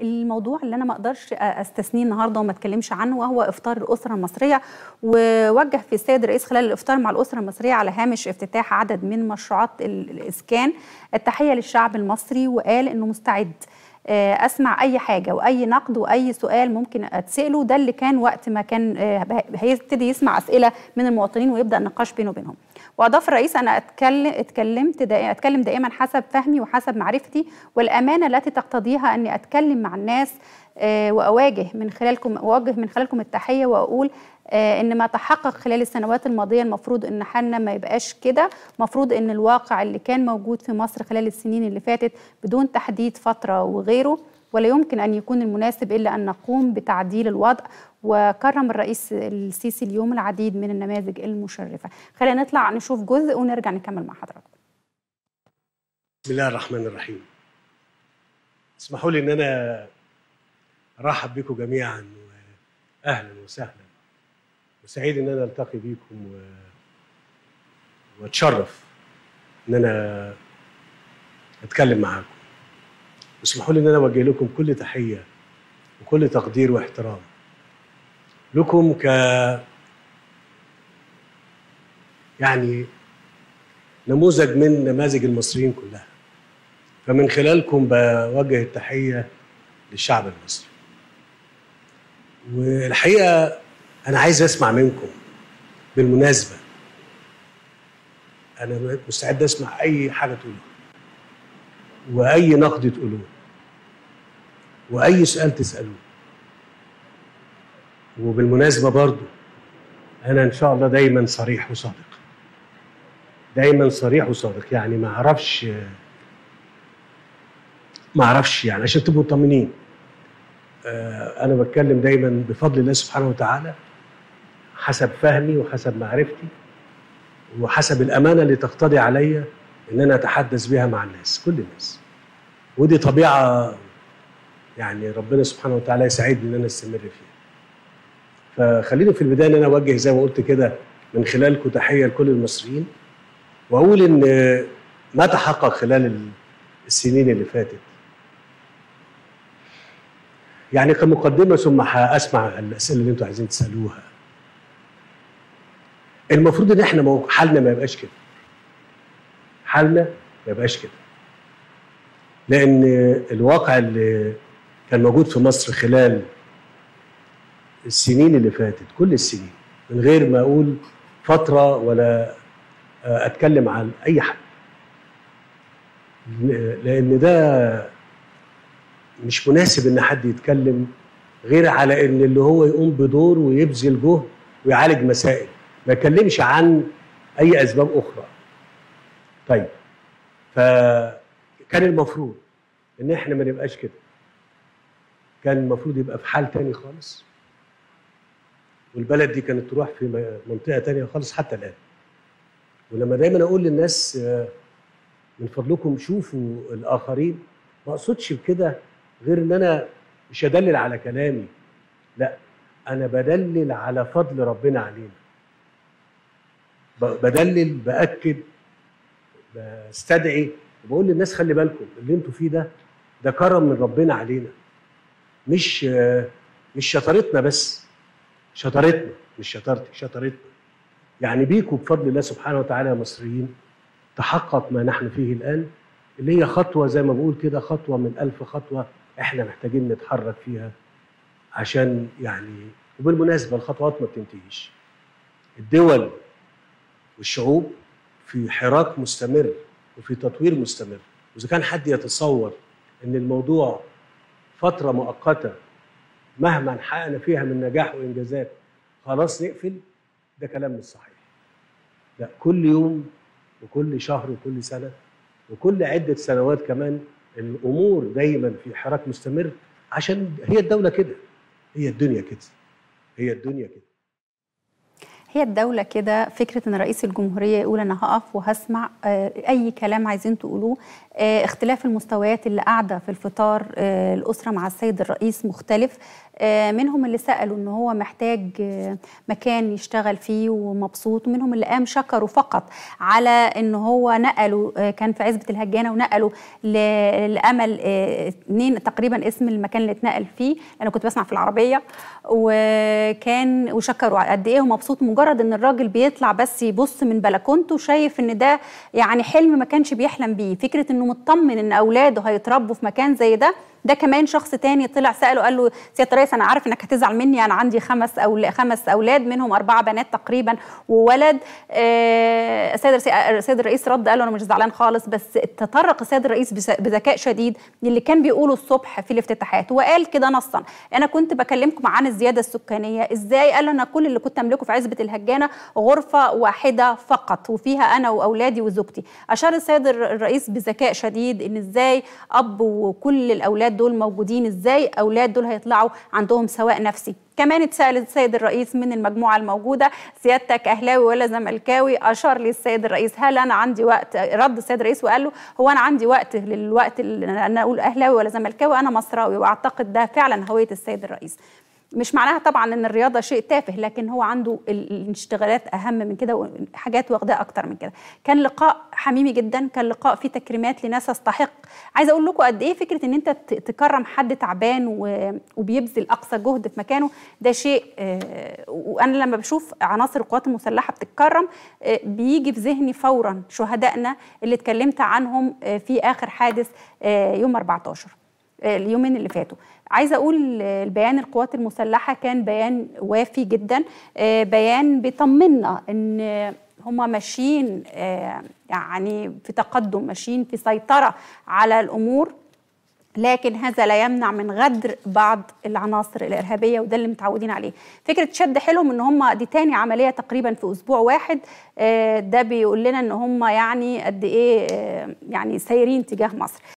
الموضوع اللي انا ما اقدرش استثنيه النهارده وما اتكلمش عنه وهو افطار الاسره المصريه ووجه في السيد الرئيس خلال الافطار مع الاسره المصريه على هامش افتتاح عدد من مشروعات الاسكان التحيه للشعب المصري وقال انه مستعد اسمع اي حاجه واي نقد واي سؤال ممكن اتساله ده اللي كان وقت ما كان هيبتدي يسمع اسئله من المواطنين ويبدا النقاش بينه وبينهم واضاف الرئيس انا اتكلم اتكلمت دائما اتكلم دائما حسب فهمي وحسب معرفتي والامانه التي تقتضيها اني اتكلم مع الناس واواجه من خلالكم اوجه من خلالكم التحيه واقول ان ما تحقق خلال السنوات الماضيه المفروض ان حالنا ما يبقاش كده المفروض ان الواقع اللي كان موجود في مصر خلال السنين اللي فاتت بدون تحديد فتره وغيره ولا يمكن ان يكون المناسب الا ان نقوم بتعديل الوضع وكرم الرئيس السيسي اليوم العديد من النماذج المشرفه خلينا نطلع نشوف جزء ونرجع نكمل مع حضراتكم بسم الله الرحمن الرحيم اسمحوا لي ان انا ارحب بكم جميعا واهلا وسهلا وسعيد ان انا التقي بيكم و... واتشرف ان انا اتكلم معاكم اسمحوا لي ان انا اوجه لكم كل تحيه وكل تقدير واحترام لكم ك يعني نموذج من نماذج المصريين كلها فمن خلالكم بوجه التحيه للشعب المصري والحقيقه انا عايز اسمع منكم بالمناسبه انا مستعد اسمع اي حاجه تقولوها واي نقد تقولوه واي سؤال تسالوه وبالمناسبه برضو انا ان شاء الله دايما صريح وصادق دايما صريح وصادق يعني ما اعرفش ما اعرفش يعني عشان تبقوا مطمنين انا بتكلم دايما بفضل الله سبحانه وتعالى حسب فهمي وحسب معرفتي وحسب الامانه اللي تقتضي عليا ان انا اتحدث بها مع الناس كل الناس ودي طبيعه يعني ربنا سبحانه وتعالى يساعدني ان انا استمر فيها فخليني في البدايه ان انا اوجه زي ما قلت كده من خلالكم تحيه لكل المصريين واقول ان ما تحقق خلال السنين اللي فاتت يعني كمقدمه ثم هاسمع الاسئله اللي انتم عايزين تسالوها المفروض ان احنا حالنا ما يبقاش كده حالنا ما يبقاش كده لان الواقع اللي كان موجود في مصر خلال السنين اللي فاتت كل السنين من غير ما اقول فتره ولا اتكلم عن اي حد لان ده مش مناسب ان حد يتكلم غير على ان اللي هو يقوم بدور ويبذل جهد ويعالج مسائل ما يتكلمش عن اي اسباب اخرى طيب فكان المفروض ان احنا ما نبقاش كده كان المفروض يبقى في حال تاني خالص والبلد دي كانت تروح في منطقه تانية خالص حتى الان ولما دايما اقول للناس من فضلكم شوفوا الاخرين ما اقصدش بكده غير ان انا مش ادلل على كلامي لا انا بدلل على فضل ربنا علينا بدلل باكد بستدعي وبقول للناس خلي بالكم اللي انتوا فيه ده ده كرم من ربنا علينا مش مش شطارتنا بس شطارتنا مش شطارتك شطارتنا يعني بيكم بفضل الله سبحانه وتعالى يا مصريين تحقق ما نحن فيه الان اللي هي خطوه زي ما بقول كده خطوه من ألف خطوه احنا محتاجين نتحرك فيها عشان يعني وبالمناسبه الخطوات ما بتنتهيش الدول والشعوب في حراك مستمر وفي تطوير مستمر واذا كان حد يتصور ان الموضوع فتره مؤقته مهما حققنا فيها من نجاح وانجازات خلاص نقفل ده كلام مش صحيح لا كل يوم وكل شهر وكل سنه وكل عده سنوات كمان الامور دايما في حراك مستمر عشان هي الدوله كده هي الدنيا كده هي الدنيا كده هي الدولة كده فكرة إن رئيس الجمهورية يقول أنا هقف وهسمع أي كلام عايزين تقولوه اختلاف المستويات اللي قاعدة في الفطار الأسرة مع السيد الرئيس مختلف منهم اللي سألوا إن هو محتاج مكان يشتغل فيه ومبسوط ومنهم اللي قام شكروا فقط على إن هو نقلوا كان في عزبة الهجانة ونقلوا لأمل اتنين تقريبا اسم المكان اللي اتنقل فيه أنا كنت بسمع في العربية وكان وشكروا قد إيه هو مبسوط مجرد إن الراجل بيطلع بس يبص من بلكونته شايف إن ده يعني حلم ما كانش بيحلم بيه فكرة إنه مطمن إن أولاده هيتربوا في مكان زي ده ده كمان شخص تاني طلع ساله قال له سياده الرئيس انا عارف انك هتزعل مني انا عندي خمس أو خمس اولاد منهم اربعه بنات تقريبا وولد السيد آه السيد الرئيس رد قال له انا مش زعلان خالص بس تطرق السيد الرئيس بذكاء شديد اللي كان بيقوله الصبح في الافتتاحات وقال كده نصا انا كنت بكلمكم عن الزياده السكانيه ازاي قال انا كل اللي كنت املكه في عزبه الهجانه غرفه واحده فقط وفيها انا واولادي وزوجتي اشار السيد الرئيس بذكاء شديد ان ازاي اب وكل الاولاد دول موجودين ازاي اولاد دول هيطلعوا عندهم سواء نفسي كمان اتسال السيد الرئيس من المجموعه الموجوده سيادتك اهلاوي ولا زملكاوي اشار لي السيد الرئيس هل انا عندي وقت رد السيد الرئيس وقال له هو انا عندي وقت للوقت اللي انا اقول اهلاوي ولا زملكاوي انا مصراوي واعتقد ده فعلا هويه السيد الرئيس مش معناها طبعا ان الرياضه شيء تافه لكن هو عنده الاشتغالات اهم من كده وحاجات واخداه اكتر من كده كان لقاء حميمي جدا كان لقاء فيه تكريمات لناس تستحق عايزه اقول لكم قد ايه فكره ان انت تكرم حد تعبان وبيبذل اقصى جهد في مكانه ده شيء وانا لما بشوف عناصر القوات المسلحه بتتكرم بيجي في ذهني فورا شهدائنا اللي اتكلمت عنهم في اخر حادث يوم 14 اليومين اللي فاتوا عايزه اقول البيان القوات المسلحه كان بيان وافي جدا بيان بيطمنا ان هم ماشيين يعني في تقدم ماشيين في سيطره على الامور لكن هذا لا يمنع من غدر بعض العناصر الارهابيه وده اللي متعودين عليه فكره شد حيلهم ان هم دي تاني عمليه تقريبا في اسبوع واحد ده بيقول لنا ان هم يعني قد ايه يعني سايرين تجاه مصر